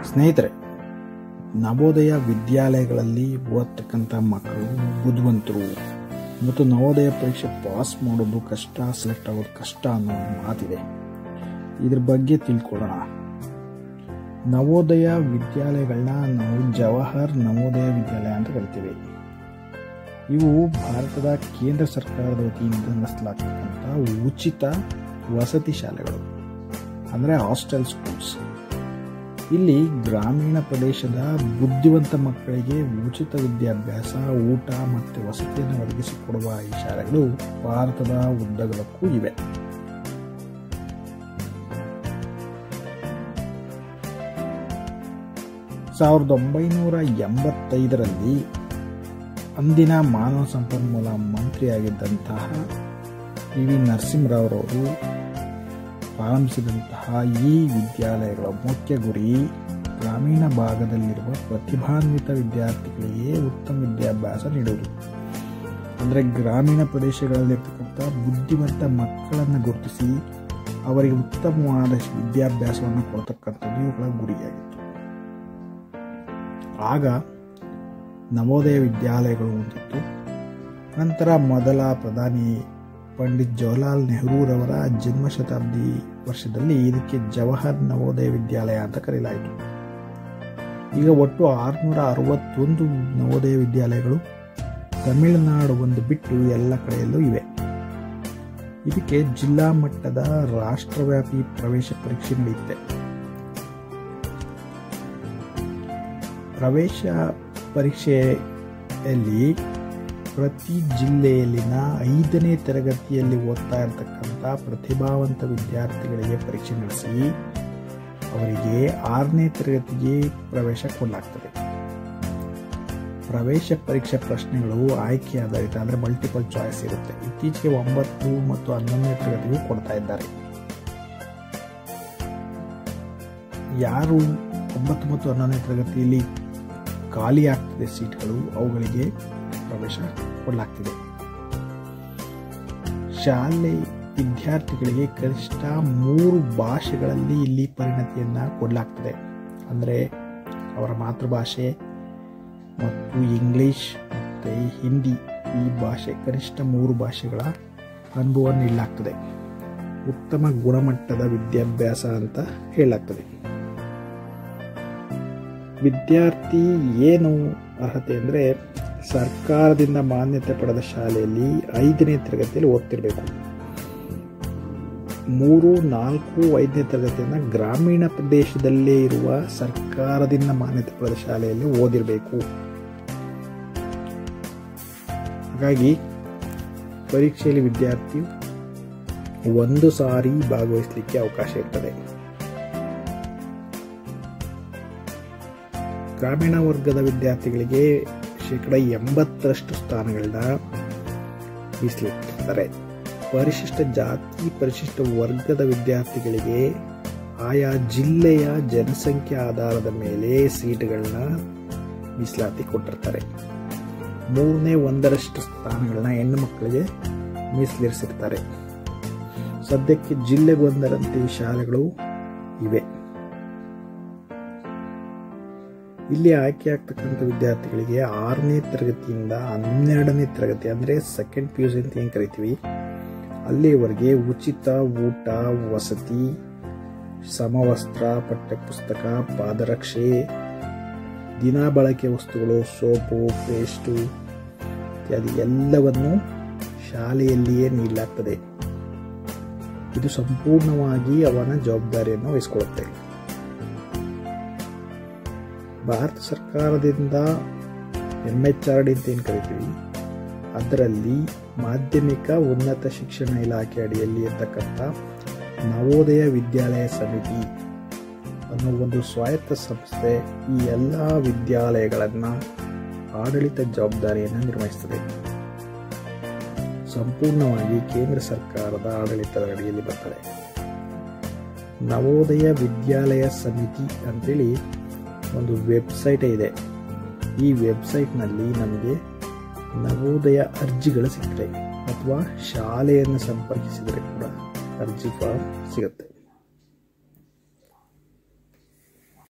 ಸ್ನೇಹಿತರೆ ನವೋದಯ ವಿದ್ಯಾಲಯಗಳಲ್ಲಿ ಓದ್ತಕ್ಕಂಥ ಮಕ್ಕಳು ಬುದ್ಧಿವಂತರು ಮತ್ತು ನವೋದಯ ಪರೀಕ್ಷೆ ಪಾಸ್ ಮಾಡೋದು ಕಷ್ಟ ಸೆಲೆಕ್ಟ್ ಆಗೋದು ಕಷ್ಟ ಅನ್ನೋ ಮಾತಿದೆ ಇದ್ರ ಬಗ್ಗೆ ತಿಳ್ಕೊಳ್ಳೋಣ ನವೋದಯ ವಿದ್ಯಾಲಯಗಳನ್ನ ನಾವು ಜವಾಹರ್ ನವೋದಯ ವಿದ್ಯಾಲಯ ಅಂತ ಕರಿತೀವಿ ಇವು ಭಾರತದ ಕೇಂದ್ರ ಸರ್ಕಾರದ ವತಿಯಿಂದ ನಡೆಸಲಾಗ್ತಕ್ಕಂಥ ಉಚಿತ ವಸತಿ ಶಾಲೆಗಳು ಅಂದರೆ ಹಾಸ್ಟೆಲ್ ಸ್ಕೂಲ್ಸ್ ಇಲ್ಲಿ ಗ್ರಾಮೀಣ ಪ್ರದೇಶದ ಬುದ್ಧಿವಂತ ಮಕ್ಕಳಿಗೆ ಉಚಿತ ವಿದ್ಯಾಭ್ಯಾಸ ಊಟ ಮತ್ತು ವಸತಿಯನ್ನು ಒದಗಿಸಿಕೊಡುವ ಈ ಶಾಲೆಗಳು ಭಾರತದ ಉದ್ದಗಲಕ್ಕೂ ಇವೆ ಸಾವಿರದ ಒಂಬೈನೂರ ಎಂಬತ್ತೈದರಲ್ಲಿ ಅಂದಿನ ಮಾನವ ಸಂಪನ್ಮೂಲ ಮಂತ್ರಿಯಾಗಿದ್ದಂತಹ ಪಿ ವಿ ನರಸಿಂಹರಾವ್ರವರು ಪ್ರಾರಂಭಿಸಿದಂತಹ ಈ ವಿದ್ಯಾಲಯಗಳ ಮುಖ್ಯ ಗುರಿ ಗ್ರಾಮೀಣ ಭಾಗದಲ್ಲಿರುವ ಪ್ರತಿಭಾನ್ವಿತ ವಿದ್ಯಾರ್ಥಿಗಳಿಗೆ ಉತ್ತಮ ವಿದ್ಯಾಭ್ಯಾಸ ನೀಡುವುದು ಅಂದರೆ ಗ್ರಾಮೀಣ ಪ್ರದೇಶಗಳಲ್ಲಿರ್ತಕ್ಕಂಥ ಬುದ್ಧಿವಂತ ಮಕ್ಕಳನ್ನು ಗುರುತಿಸಿ ಅವರಿಗೆ ಉತ್ತಮವಾದ ವಿದ್ಯಾಭ್ಯಾಸವನ್ನು ಕೊಡ್ತಕ್ಕಂಥದ್ದು ಇವುಗಳ ಗುರಿಯಾಗಿತ್ತು ಆಗ ನವೋದಯ ವಿದ್ಯಾಲಯಗಳು ಹೊಂದಿತ್ತು ನಂತರ ಮೊದಲ ಪ್ರಧಾನಿ ಪಂಡಿತ್ ಜವಾಹರ್ಲಾಲ್ ನೆಹರೂರವರ ಜನ್ಮ ಶತಾಬ್ದಿ ವರ್ಷದಲ್ಲಿ ಇದಕ್ಕೆ ಜವಾಹರ್ ನವೋದಯ ವಿದ್ಯಾಲಯ ಅಂತ ಕರೆಯಲಾಯಿತು ಈಗ ಒಟ್ಟು ಆರುನೂರ ಅರವತ್ತೊಂದು ನವೋದಯ ವಿದ್ಯಾಲಯಗಳು ತಮಿಳುನಾಡು ಒಂದು ಬಿಟ್ಟು ಎಲ್ಲ ಕಡೆಯಲ್ಲೂ ಇವೆ ಇದಕ್ಕೆ ಜಿಲ್ಲಾ ಮಟ್ಟದ ರಾಷ್ಟ್ರವ್ಯಾಪಿ ಪ್ರವೇಶ ಪರೀಕ್ಷೆ ನಡೆಯುತ್ತೆ ಪ್ರವೇಶ ಪರೀಕ್ಷೆಯಲ್ಲಿ ಪ್ರತಿ ಜಿಲ್ಲೆಯಲ್ಲಿನ ಐದನೇ ತರಗತಿಯಲ್ಲಿ ಓದ್ತಾ ಇರತಕ್ಕಂಥ ಪ್ರತಿಭಾವಂತ ವಿದ್ಯಾರ್ಥಿಗಳಿಗೆ ಪರೀಕ್ಷೆ ನಡೆಸಿ ಅವರಿಗೆ ಆರನೇ ತರಗತಿಗೆ ಪ್ರವೇಶ ಕೊಡಲಾಗ್ತದೆ ಪ್ರವೇಶ ಪರೀಕ್ಷೆ ಪ್ರಶ್ನೆಗಳು ಆಯ್ಕೆ ಆಧಾರಿತ ಅಂದರೆ ಮಲ್ಟಿಪಲ್ ಚಾಯ್ಸ್ ಇರುತ್ತೆ ಇತ್ತೀಚೆಗೆ ಒಂಬತ್ತು ಮತ್ತು ಹನ್ನೊಂದನೇ ತರಗತಿಗೂ ಕೊಡ್ತಾ ಇದ್ದಾರೆ ಯಾರು ಒಂಬತ್ತು ಮತ್ತು ಹನ್ನೊಂದನೇ ತರಗತಿಯಲ್ಲಿ ಖಾಲಿ ಆಗ್ತದೆ ಸೀಟ್ಗಳು ಅವುಗಳಿಗೆ ಪ್ರವೇಶ ಕೊಡಲಾಗ್ತಿದೆ ಶಾಲೆ ವಿದ್ಯಾರ್ಥಿಗಳಿಗೆ ಕನಿಷ್ಠ ಮೂರು ಭಾಷೆಗಳಲ್ಲಿ ಇಲ್ಲಿ ಪರಿಣತಿಯನ್ನು ಕೊಡಲಾಗ್ತದೆ ಅಂದರೆ ಅವರ ಮಾತೃಭಾಷೆ ಮತ್ತು ಇಂಗ್ಲಿಷ್ ಮತ್ತು ಹಿಂದಿ ಈ ಭಾಷೆ ಕನಿಷ್ಠ ಮೂರು ಭಾಷೆಗಳ ಅನುಭವ ನೀಡಲಾಗ್ತದೆ ಉತ್ತಮ ಗುಣಮಟ್ಟದ ವಿದ್ಯಾಭ್ಯಾಸ ಅಂತ ಹೇಳಲಾಗ್ತದೆ ವಿದ್ಯಾರ್ಥಿ ಏನು ಅರ್ಹತೆ ಅಂದರೆ ಸರ್ಕಾರದಿಂದ ಮಾನ್ಯತೆ ಪಡೆದ ಶಾಲೆಯಲ್ಲಿ ಐದನೇ ತರಗತಿಯಲ್ಲಿ ಓದ್ತಿರ್ಬೇಕು ಮೂರು ನಾಲ್ಕು ಐದನೇ ತರಗತಿಯನ್ನು ಗ್ರಾಮೀಣ ಪ್ರದೇಶದಲ್ಲೇ ಇರುವ ಸರ್ಕಾರದಿಂದ ಮಾನ್ಯತೆ ಪಡೆದ ಶಾಲೆಯಲ್ಲಿ ಓದಿರಬೇಕು ಹಾಗಾಗಿ ಪರೀಕ್ಷೆಯಲ್ಲಿ ವಿದ್ಯಾರ್ಥಿ ಒಂದು ಸಾರಿ ಭಾಗವಹಿಸಲಿಕ್ಕೆ ಅವಕಾಶ ಇರ್ತದೆ ಗ್ರಾಮೀಣ ವರ್ಗದ ವಿದ್ಯಾರ್ಥಿಗಳಿಗೆ ಶೇಕಡ ಎಂಬತ್ತರಷ್ಟು ಸ್ಥಾನಗಳನ್ನ ಮೀಸಲಿಟ್ಟಿರ್ತಾರೆ ಪರಿಶಿಷ್ಟ ಜಾತಿ ಪರಿಶಿಷ್ಟ ವರ್ಗದ ವಿದ್ಯಾರ್ಥಿಗಳಿಗೆ ಆಯಾ ಜಿಲ್ಲೆಯ ಜನಸಂಖ್ಯೆ ಆಧಾರದ ಮೇಲೆ ಸೀಟ್ಗಳನ್ನ ಮೀಸಲಾತಿ ಕೊಟ್ಟಿರ್ತಾರೆ ಮೂರನೇ ಒಂದರಷ್ಟು ಸ್ಥಾನಗಳನ್ನ ಹೆಣ್ಣು ಮಕ್ಕಳಿಗೆ ಮೀಸಲಿರಿಸಿರ್ತಾರೆ ಸದ್ಯಕ್ಕೆ ಜಿಲ್ಲೆಗೊಂದರಂತೆ ಶಾಲೆಗಳು ಇವೆ ಇಲ್ಲಿ ಆಯ್ಕೆ ಆಗ್ತಕ್ಕಂಥ ವಿದ್ಯಾರ್ಥಿಗಳಿಗೆ ಆರನೇ ತರಗತಿಯಿಂದ ಹನ್ನೆರಡನೇ ತರಗತಿ ಅಂದರೆ ಸೆಕೆಂಡ್ ಪಿ ಯು ಸಿ ಅಂತ ಏನು ಕರಿತೀವಿ ಅಲ್ಲಿವರೆಗೆ ಉಚಿತ ಊಟ ವಸತಿ ಸಮವಸ್ತ್ರ ಪಠ್ಯಪುಸ್ತಕ ಪಾದರಕ್ಷೆ ದಿನ ಬಳಕೆ ವಸ್ತುಗಳು ಸೋಪು ಪೇಸ್ಟು ಇತ್ಯಾದಿ ಎಲ್ಲವನ್ನು ಶಾಲೆಯಲ್ಲಿಯೇ ನೀಡಲಾಗ್ತದೆ ಇದು ಸಂಪೂರ್ಣವಾಗಿ ಅವನ ಜವಾಬ್ದಾರಿಯನ್ನು ವಹಿಸಿಕೊಳ್ಳುತ್ತೆ ಭಾರತ ಸರ್ಕಾರದಿಂದ ಎಮ್ ಎಚ್ ಆರ್ ಡಿ ಅಂತ ಏನು ಕರಿತೀವಿ ಅದರಲ್ಲಿ ಮಾಧ್ಯಮಿಕ ಉನ್ನತ ಶಿಕ್ಷಣ ಇಲಾಖೆ ಅಡಿಯಲ್ಲಿ ಇರ್ತಕ್ಕಂಥ ನವೋದಯ ವಿದ್ಯಾಲಯ ಸಮಿತಿ ಅನ್ನೋ ಒಂದು ಸ್ವಾಯತ್ತ ಸಂಸ್ಥೆ ಈ ಎಲ್ಲ ವಿದ್ಯಾಲಯಗಳನ್ನು ಆಡಳಿತ ಜವಾಬ್ದಾರಿಯನ್ನು ನಿರ್ವಹಿಸುತ್ತದೆ ಸಂಪೂರ್ಣವಾಗಿ ಕೇಂದ್ರ ಸರ್ಕಾರದ ಆಡಳಿತದ ಅಡಿಯಲ್ಲಿ ಬರ್ತದೆ ನವೋದಯ ವಿದ್ಯಾಲಯ ಸಮಿತಿ ಅಂತೇಳಿ ಒಂದು ವೆಬ್ಸೈಟ್ ಇದೆ ಈ ವೆಬ್ಸೈಟ್ನಲ್ಲಿ ನಮಗೆ ನವೋದಯ ಅರ್ಜಿಗಳು ಸಿಗ್ತವೆ ಅಥವಾ ಶಾಲೆಯನ್ನು ಸಂಪರ್ಕಿಸಿದರೆ ಕೂಡ ಅರ್ಜಿ ಫಾರ್ಮ್ ಸಿಗುತ್ತೆ